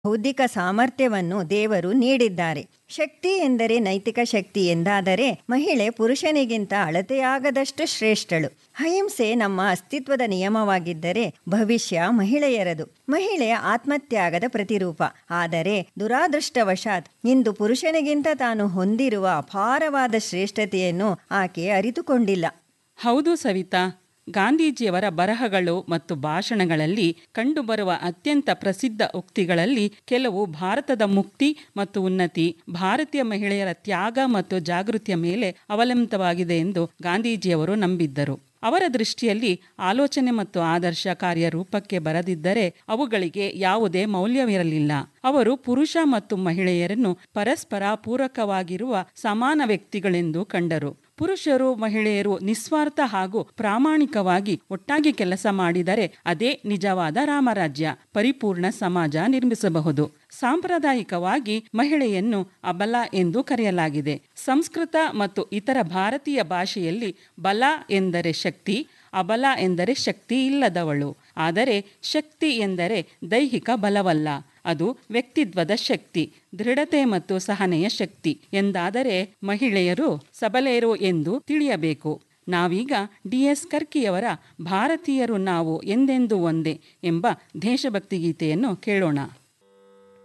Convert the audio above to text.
ಬೌದ್ಧಿಕ ಸಾಮರ್ಥ್ಯವನ್ನು ದೇವರು ನೀಡಿದ್ದಾರೆ ಶಕ್ತಿ ಎಂದರೆ ನೈತಿಕ ಶಕ್ತಿ ಎಂದಾದರೆ ಮಹಿಳೆ ಪುರುಷನಿಗಿಂತ ಅಳತೆಯಾಗದಷ್ಟು ಶ್ರೇಷ್ಠಳು ಅಹಿಂಸೆ ನಮ್ಮ ಅಸ್ತಿತ್ವದ ನಿಯಮವಾಗಿದ್ದರೆ ಭವಿಷ್ಯ ಮಹಿಳೆಯರದು ಮಹಿಳೆ ಆತ್ಮತ್ಯಾಗದ ಪ್ರತಿರೂಪ ಆದರೆ ದುರಾದೃಷ್ಟವಶಾತ್ ಇಂದು ಪುರುಷನಿಗಿಂತ ತಾನು ಹೊಂದಿರುವ ಅಪಾರವಾದ ಶ್ರೇಷ್ಠತೆಯನ್ನು ಆಕೆ ಅರಿತುಕೊಂಡಿಲ್ಲ ಹೌದು ಸವಿತಾ ಗಾಂಧೀಜಿಯವರ ಬರಹಗಳು ಮತ್ತು ಭಾಷಣಗಳಲ್ಲಿ ಕಂಡುಬರುವ ಅತ್ಯಂತ ಪ್ರಸಿದ್ಧ ಉಕ್ತಿಗಳಲ್ಲಿ ಕೆಲವು ಭಾರತದ ಮುಕ್ತಿ ಮತ್ತು ಉನ್ನತಿ ಭಾರತೀಯ ಮಹಿಳೆಯರ ತ್ಯಾಗ ಮತ್ತು ಜಾಗೃತಿಯ ಮೇಲೆ ಅವಲಂಬಿತವಾಗಿದೆ ಎಂದು ಗಾಂಧೀಜಿಯವರು ನಂಬಿದ್ದರು ಅವರ ದೃಷ್ಟಿಯಲ್ಲಿ ಆಲೋಚನೆ ಮತ್ತು ಆದರ್ಶ ಕಾರ್ಯ ರೂಪಕ್ಕೆ ಬರದಿದ್ದರೆ ಅವುಗಳಿಗೆ ಯಾವುದೇ ಮೌಲ್ಯವಿರಲಿಲ್ಲ ಅವರು ಪುರುಷ ಮತ್ತು ಮಹಿಳೆಯರನ್ನು ಪರಸ್ಪರ ಪೂರಕವಾಗಿರುವ ಸಮಾನ ವ್ಯಕ್ತಿಗಳೆಂದು ಕಂಡರು ಪುರುಷರು ಮಹಿಳೆಯರು ನಿಸ್ವಾರ್ಥ ಹಾಗೂ ಪ್ರಾಮಾಣಿಕವಾಗಿ ಒಟ್ಟಾಗಿ ಕೆಲಸ ಮಾಡಿದರೆ ಅದೇ ನಿಜವಾದ ರಾಮರಾಜ್ಯ ಪರಿಪೂರ್ಣ ಸಮಾಜ ನಿರ್ಮಿಸಬಹುದು ಸಾಂಪ್ರದಾಯಿಕವಾಗಿ ಮಹಿಳೆಯನ್ನು ಅಬಲ ಎಂದು ಕರೆಯಲಾಗಿದೆ ಸಂಸ್ಕೃತ ಮತ್ತು ಇತರ ಭಾರತೀಯ ಭಾಷೆಯಲ್ಲಿ ಬಲ ಎಂದರೆ ಶಕ್ತಿ ಅಬಲ ಎಂದರೆ ಶಕ್ತಿ ಇಲ್ಲದವಳು ಆದರೆ ಶಕ್ತಿ ಎಂದರೆ ದೈಹಿಕ ಬಲವಲ್ಲ ಅದು ವ್ಯಕ್ತಿತ್ವದ ಶಕ್ತಿ ದೃಢತೆ ಮತ್ತು ಸಹನೆಯ ಶಕ್ತಿ ಎಂದಾದರೆ ಮಹಿಳೆಯರು ಸಬಲೆಯರು ಎಂದು ತಿಳಿಯಬೇಕು ನಾವೀಗ ಡಿ ಎಸ್ ಕರ್ಕಿಯವರ ಭಾರತೀಯರು ನಾವು ಎಂದೆಂದೂ ಒಂದೇ ಎಂಬ ದೇಶಭಕ್ತಿ ಗೀತೆಯನ್ನು ಕೇಳೋಣ